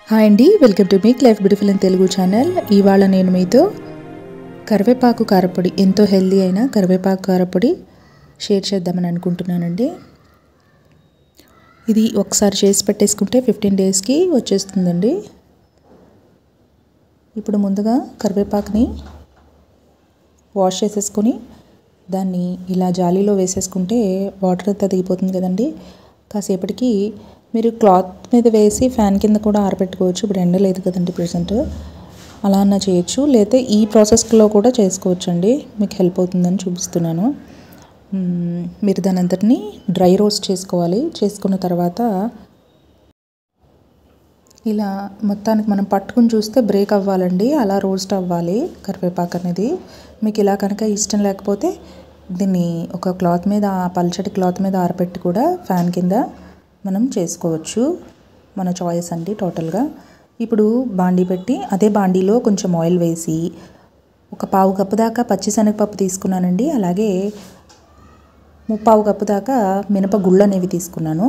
hi అండి welcome to మీక్ life beautiful in Telugu channel ఇవాళ నేను మీతో కరివేపాకు కారపొడి ఎంతో హెల్దీ అయిన కరివేపాకు కారపొడి షేర్ చేద్దామని అనుకుంటున్నానండి ఇది ఒకసారి చేసి పెట్టేసుకుంటే ఫిఫ్టీన్ డేస్కి వచ్చేస్తుందండి ఇప్పుడు ముందుగా కరివేపాకుని వాష్ చేసేసుకొని దాన్ని ఇలా జాలీలో వేసేసుకుంటే వాటర్ అంతా దిగిపోతుంది కదండి కాసేపటికి మీరు క్లాత్ మీద వేసి ఫ్యాన్ కింద కూడా ఆరబెట్టుకోవచ్చు ఇప్పుడు ఎండ లేదు కదండి ప్రజెంట్ అలా అన్నా చేయొచ్చు లేకపోతే ఈ ప్రాసెస్లో కూడా చేసుకోవచ్చు అండి మీకు హెల్ప్ అవుతుందని చూపిస్తున్నాను మ్మ్, మీరు దాని అంతటిని డ్రై రోస్ట్ చేసుకోవాలి చేసుకున్న తర్వాత ఇలా మొత్తానికి మనం పట్టుకుని చూస్తే బ్రేక్ అవ్వాలండి అలా రోస్ట్ అవ్వాలి కరివేపాకు అనేది మీకు ఇలా కనుక ఇష్టం లేకపోతే దీన్ని ఒక క్లాత్ మీద పల్చటి క్లాత్ మీద ఆరబెట్టి కూడా ఫ్యాన్ కింద మనం చేసుకోవచ్చు మన చాయిస్ అండి టోటల్గా ఇప్పుడు బాండీ పెట్టి అదే బాండీలో కొంచెం ఆయిల్ వేసి ఒక పావు కప్పు దాకా పచ్చిశనగపప్పు తీసుకున్నానండి అలాగే ముప్పావు కప్పు దాకా మినప గుళ్ళు అనేవి తీసుకున్నాను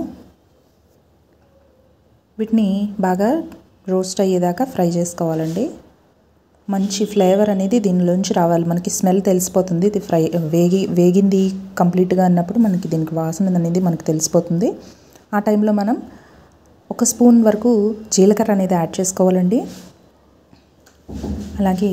వీటిని బాగా రోస్ట్ అయ్యేదాకా ఫ్రై చేసుకోవాలండి మంచి ఫ్లేవర్ అనేది దీనిలోంచి రావాలి మనకి స్మెల్ తెలిసిపోతుంది ఇది ఫ్రై వేగి వేగింది కంప్లీట్గా అన్నప్పుడు మనకి దీనికి వాసన అనేది మనకి తెలిసిపోతుంది ఆ టైంలో మనం ఒక స్పూన్ వరకు జీలకర్ర అనేది యాడ్ చేసుకోవాలండి అలాగే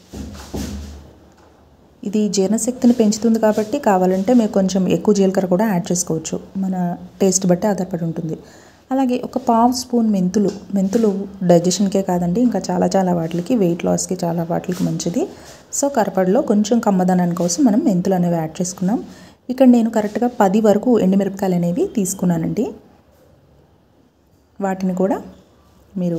ఇది జీర్ణశక్తిని పెంచుతుంది కాబట్టి కావాలంటే మీరు కొంచెం ఎక్కువ జీలకర్ర కూడా యాడ్ చేసుకోవచ్చు మన టేస్ట్ బట్టి ఆధారపడి ఉంటుంది అలాగే ఒక పావు స్పూన్ మెంతులు మెంతులు డైజెషన్కే కాదండి ఇంకా చాలా చాలా వాటికి వెయిట్ లాస్కి చాలా వాటికి మంచిది సో కరపడిలో కొంచెం కమ్మదనాని కోసం మనం మెంతులు అనేవి యాడ్ చేసుకున్నాం ఇక్కడ నేను కరెక్ట్గా పది వరకు ఎండుమిరపకాయలు అనేవి తీసుకున్నానండి వాటిని కూడా మీరు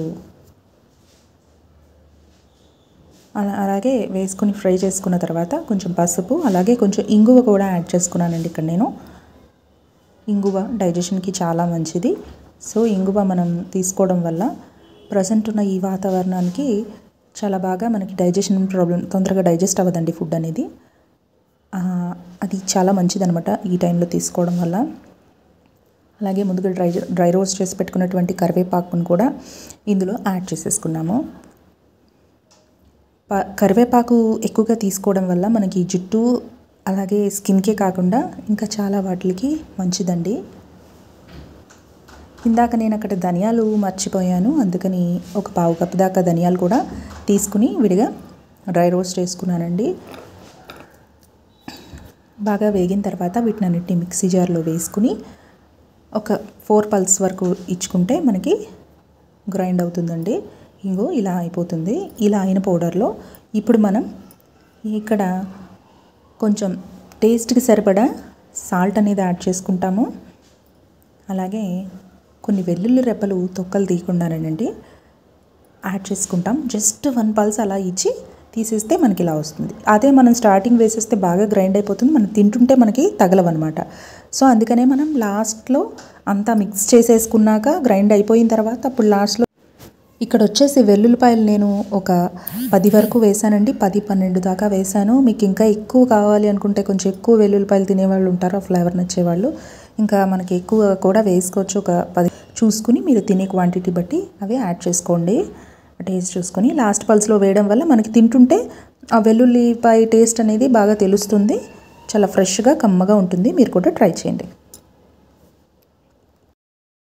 అలా అలాగే వేసుకుని ఫ్రై చేసుకున్న తర్వాత కొంచెం పసుపు అలాగే కొంచెం ఇంగువ కూడా యాడ్ చేసుకున్నానండి ఇక్కడ నేను ఇంగువ డైజెషన్కి చాలా మంచిది సో ఇంగువ మనం తీసుకోవడం వల్ల ప్రజెంట్ ఉన్న ఈ వాతావరణానికి చాలా బాగా మనకి డైజెషన్ ప్రాబ్లం తొందరగా డైజెస్ట్ అవ్వదండి ఫుడ్ అనేది ఆ, అది చాలా మంచిదనమాట ఈ టైంలో తీసుకోవడం వల్ల అలాగే ముందుగా డ్రై డ్రై రోస్ట్ చేసి పెట్టుకున్నటువంటి కరివేపాకును కూడా ఇందులో యాడ్ చేసేసుకున్నాము ప కరివేపాకు ఎక్కువగా తీసుకోవడం వల్ల మనకి జుట్టు అలాగే స్కిన్కే కాకుండా ఇంకా చాలా వాటికి మంచిదండి ఇందాక నేను అక్కడ ధనియాలు మర్చిపోయాను అందుకని ఒక పావు కప్పు దాకా ధనియాలు కూడా తీసుకుని విడిగా డ్రై రోస్ట్ చేసుకున్నానండి బాగా వేగిన తర్వాత వీటిని అన్నిటిని మిక్సీ జార్లో వేసుకుని ఒక ఫోర్ పల్స్ వరకు ఇచ్చుకుంటే మనకి గ్రైండ్ అవుతుందండి ఇంగో ఇలా అయిపోతుంది ఇలా అయిన పౌడర్లో ఇప్పుడు మనం ఇక్కడ కొంచెం టేస్ట్కి సరిపడా సాల్ట్ అనేది యాడ్ చేసుకుంటాము అలాగే కొన్ని వెల్లుల్లి రెప్పలు తొక్కలు తీయకుండానండి యాడ్ చేసుకుంటాం జస్ట్ వన్ పల్స్ అలా ఇచ్చి తీసేస్తే మనకి ఇలా వస్తుంది అదే మనం స్టార్టింగ్ వేసేస్తే బాగా గ్రైండ్ అయిపోతుంది మనం తింటుంటే మనకి తగలవన్నమాట సో అందుకనే మనం లాస్ట్లో అంతా మిక్స్ చేసేసుకున్నాక గ్రైండ్ అయిపోయిన తర్వాత అప్పుడు లాస్ట్లో ఇక్కడ వచ్చేసి వెల్లుల్లిపాయలు నేను ఒక పది వరకు వేసానండి పది పన్నెండు దాకా వేసాను మీకు ఇంకా ఎక్కువ కావాలి అనుకుంటే కొంచెం ఎక్కువ వెల్లుల్లిపాయలు తినేవాళ్ళు ఉంటారు ఆ ఫ్లేవర్ నచ్చేవాళ్ళు ఇంకా మనకి ఎక్కువ కూడా వేసుకోవచ్చు ఒక పది చూసుకుని మీరు తినే క్వాంటిటీ బట్టి అవి యాడ్ చేసుకోండి టేస్ట్ చూసుకొని లాస్ట్ పల్స్లో వేయడం వల్ల మనకి తింటుంటే ఆ వెల్లుల్లిపాయ టేస్ట్ అనేది బాగా తెలుస్తుంది చాలా ఫ్రెష్గా కమ్మగా ఉంటుంది మీరు కూడా ట్రై చేయండి